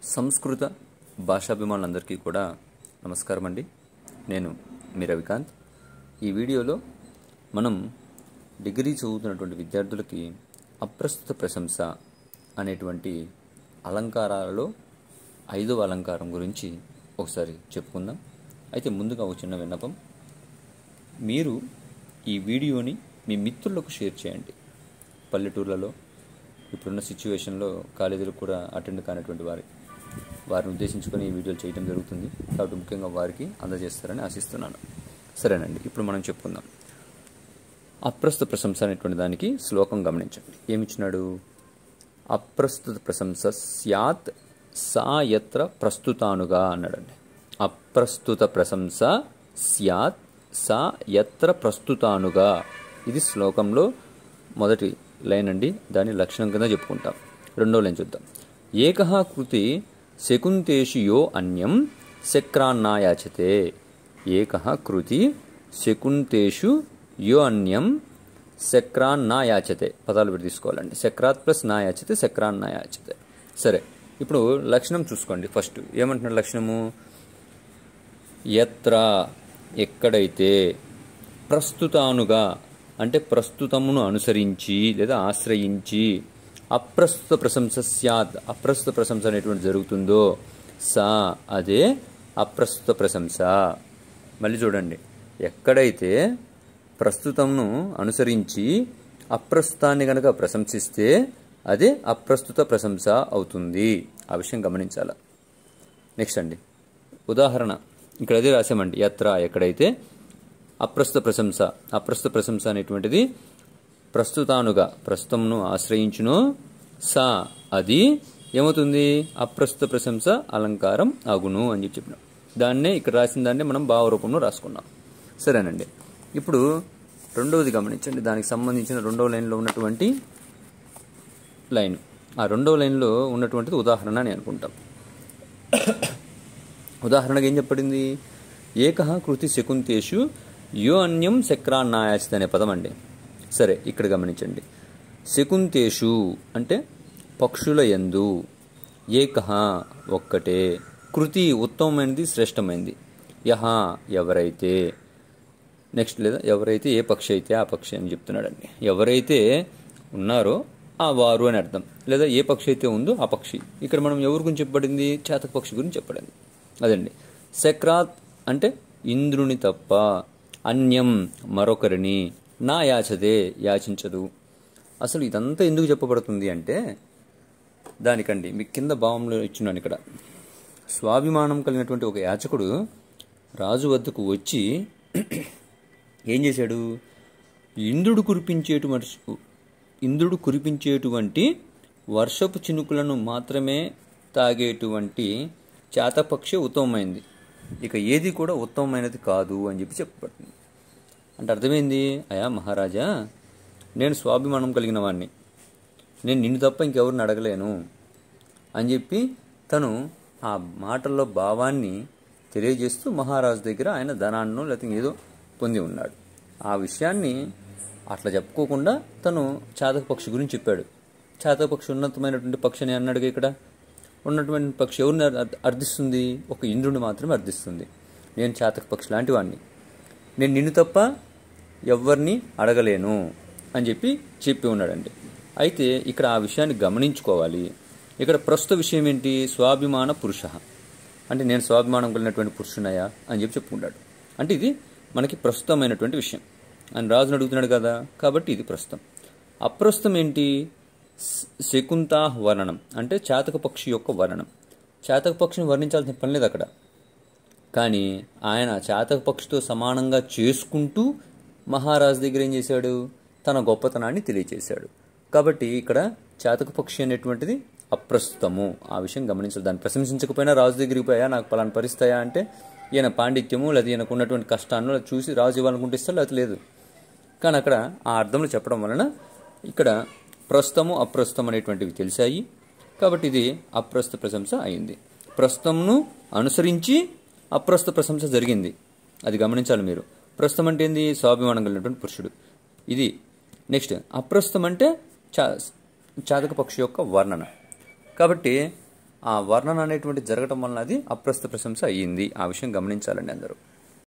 సంస్కృత భాషాభిమానులందరికీ కూడా నమస్కారం అండి నేను మీ రవికాంత్ ఈ వీడియోలో మనం డిగ్రీ చదువుతున్నటువంటి విద్యార్థులకి అప్రస్తుత ప్రశంస అనేటువంటి అలంకారాలలో ఐదవ అలంకారం గురించి ఒకసారి చెప్పుకుందాం అయితే ముందుగా ఒక చిన్న విన్నపం మీరు ఈ వీడియోని మీ మిత్రులకు షేర్ చేయండి పల్లెటూర్లలో ఇప్పుడున్న సిచ్యువేషన్లో కాలేజీలకు కూడా అటెండ్ కానటువంటి వారి వారిని ఉద్దేశించుకొని ఈ వీడియోలు చేయడం జరుగుతుంది కాబట్టి ముఖ్యంగా వారికి అందజేస్తారని ఆశిస్తున్నాను సరేనండి ఇప్పుడు మనం చెప్పుకుందాం అప్రస్తుత ప్రశంస అనేటువంటి దానికి శ్లోకం గమనించండి ఏమిచ్చినాడు అప్రస్తుత ప్రశంస స్యాత్ సా యత్ర ప్రస్తుతానుగా అన్నాడండి అప్రస్తుత ప్రశంస స్యాత్ సా యత్ర ప్రస్తుతానుగా ఇది శ్లోకంలో మొదటి లైన్ అండి దాని లక్షణం కింద చెప్పుకుంటాం రెండో లైన్ చూద్దాం ఏకహ కృతి శకుంతేషు యో అన్యం శక్రాన్నాయాచతే ఏకహ కృతి శకుంతేషు యో అన్యం శక్రాన్ నా యాచతే పదాలు పెట్టి తీసుకోవాలండి శక్రాత్ ప్లస్ నా యాచతే శక్రాన్ నా యాచతే సరే ఇప్పుడు లక్షణం చూసుకోండి ఫస్ట్ ఏమంటున్నాడు లక్షణము ఎత్ర ఎక్కడైతే ప్రస్తుతానుగా అంటే ప్రస్తుతమును అనుసరించి లేదా ఆశ్రయించి అప్రస్తుత ప్రశంస స్యాద్ అప్రస్తుత ప్రశంస అనేటువంటి జరుగుతుందో సా అదే అప్రస్తుత ప్రశంస మళ్ళీ చూడండి ఎక్కడైతే ప్రస్తుతంను అనుసరించి అప్రస్తుతాన్ని గనక ప్రశంసిస్తే అదే అప్రస్తుత ప్రశంస అవుతుంది ఆ విషయం గమనించాల నెక్స్ట్ అండి ఉదాహరణ ఇక్కడ అదే రాసామండి యత్ర ఎక్కడైతే అప్రస్తుత ప్రశంస అప్రస్తుత ప్రశంస అనేటువంటిది ప్రస్తుతానుగా ప్రస్తుతంను ఆశ్రయించును సా అది ఏమవుతుంది అప్రస్తుత ప్రశంస అలంకారం అగును అని చెప్పి చెప్పినాం దాన్నే ఇక్కడ రాసిన దాన్నే మనం భావరూపంలో రాసుకున్నాం సరేనండి ఇప్పుడు రెండవది గమనించండి దానికి సంబంధించిన రెండవ లైన్లో ఉన్నటువంటి లైన్ ఆ రెండవ లైన్లో ఉన్నటువంటిది ఉదాహరణ అని అనుకుంటాం ఉదాహరణగా ఏం చెప్పబడింది ఏకహ కృతి శకుంతేషు యో అన్యం శక్రాన్నాయాచిత అనే పదం అండి సరే ఇక్కడ గమనించండి శకుంతేషు అంటే పక్షుల యందు ఏకహ ఒక్కటే కృతి ఉత్తమమైనది శ్రేష్టమైనది యహ ఎవరైతే నెక్స్ట్ లేదా ఎవరైతే ఏ పక్షి అయితే ఆ పక్షి అని చెప్తున్నాడండి ఎవరైతే ఉన్నారో ఆ వారు అని అర్థం లేదా ఏ పక్షి అయితే ఉందో ఆ పక్షి ఇక్కడ మనం ఎవరి గురించి చెప్పబడింది చేతక పక్షి గురించి చెప్పబడింది అదండి శక్రాత్ అంటే ఇంద్రుని తప్ప అన్యం మరొకరిని నా యాచదే యాచించదు అసలు ఇదంతా ఎందుకు చెప్పబడుతుంది అంటే దానికండి మీకు కింద భావంలో ఇచ్చినాను ఇక్కడ స్వాభిమానం కలిగినటువంటి ఒక యాచకుడు రాజు వద్దకు వచ్చి ఏం చేశాడు ఇంద్రుడు కురిపించేటువంటి ఇంద్రుడు కురిపించేటువంటి వర్షపు చినుకులను మాత్రమే తాగేటువంటి చేతపక్షి ఉత్తమమైంది ఇక ఏది కూడా ఉత్తమమైనది కాదు అని చెప్పి చెప్పబడుతుంది అంటే అర్థమైంది అయా మహారాజా నేను స్వాభిమానం కలిగిన వాడిని నేను నిన్ను తప్ప ఇంకెవరిని అడగలేను అని చెప్పి తను ఆ మాటల్లో భావాన్ని తెలియజేస్తూ మహారాజు దగ్గర ఆయన ధనాన్నో లేకపోతే ఏదో పొంది ఉన్నాడు ఆ విషయాన్ని అట్లా చెప్పుకోకుండా తను చాతక పక్షి గురించి చెప్పాడు చాతక పక్షి ఉన్నతమైనటువంటి పక్షి అని అన్నాడుగా ఇక్కడ ఉన్నటువంటి పక్షి ఎవరిని అర్థిస్తుంది ఒక ఇంద్రుడిని మాత్రమే అర్థిస్తుంది నేను చాతక పక్షి లాంటి వాడిని నేను నిన్ను తప్ప ఎవరిని అడగలేను అని చెప్పి చెప్పి ఉన్నాడండి అయితే ఇక్కడ ఆ విషయాన్ని గమనించుకోవాలి ఇక్కడ ప్రస్తుత విషయం ఏంటి స్వాభిమాన పురుష అంటే నేను స్వాభిమానం కలిగినటువంటి పురుషునయా అని చెప్పి చెప్పుకుంటాడు అంటే ఇది మనకి ప్రస్తుతమైనటువంటి విషయం అని రాజును అడుగుతున్నాడు కదా కాబట్టి ఇది ప్రస్తుతం అప్రస్తుతం ఏంటి శకుంతా వర్ణనం అంటే చాతక పక్షి యొక్క వర్ణనం చాతక పక్షిని వర్ణించాల్సిన పని లేదు అక్కడ కానీ ఆయన చాతక పక్షితో సమానంగా చేసుకుంటూ మహారాజు దగ్గర ఏం చేశాడు తన గొప్పతనాన్ని తెలియచేశాడు కాబట్టి ఇక్కడ చాతక పక్షి అనేటువంటిది అప్రస్తుతము ఆ విషయం గమనించాలి దాన్ని ప్రశంసించకపోయినా రాజు దగ్గరికి పోయా నాకు పలానా పరిస్థితాయా అంటే ఈయన పాండిత్యము లేదా ఈయనకు ఉన్నటువంటి కష్టాన్ని చూసి రాజు ఇవ్వాలనుకుంటే ఇస్తారు అది లేదు కానీ అక్కడ ఆ అర్థంలో చెప్పడం వలన ఇక్కడ ప్రస్తుతము అప్రస్తుతం అనేటువంటివి తెలిసాయి కాబట్టి ఇది అప్రస్తుత ప్రశంస అయింది ప్రస్తుతంను అనుసరించి అప్రస్తుత ప్రశంస జరిగింది అది గమనించాలి మీరు ప్రస్తుతం అంటే ఏంది స్వాభిమానం కలిగినటువంటి పురుషుడు ఇది నెక్స్ట్ అప్రస్తుతం అంటే చా చాతక పక్షి యొక్క వర్ణన కాబట్టి ఆ వర్ణన అనేటువంటి జరగటం వలన అది అప్రస్తుత ప్రశంస అయ్యింది ఆ విషయం గమనించాలండి అందరూ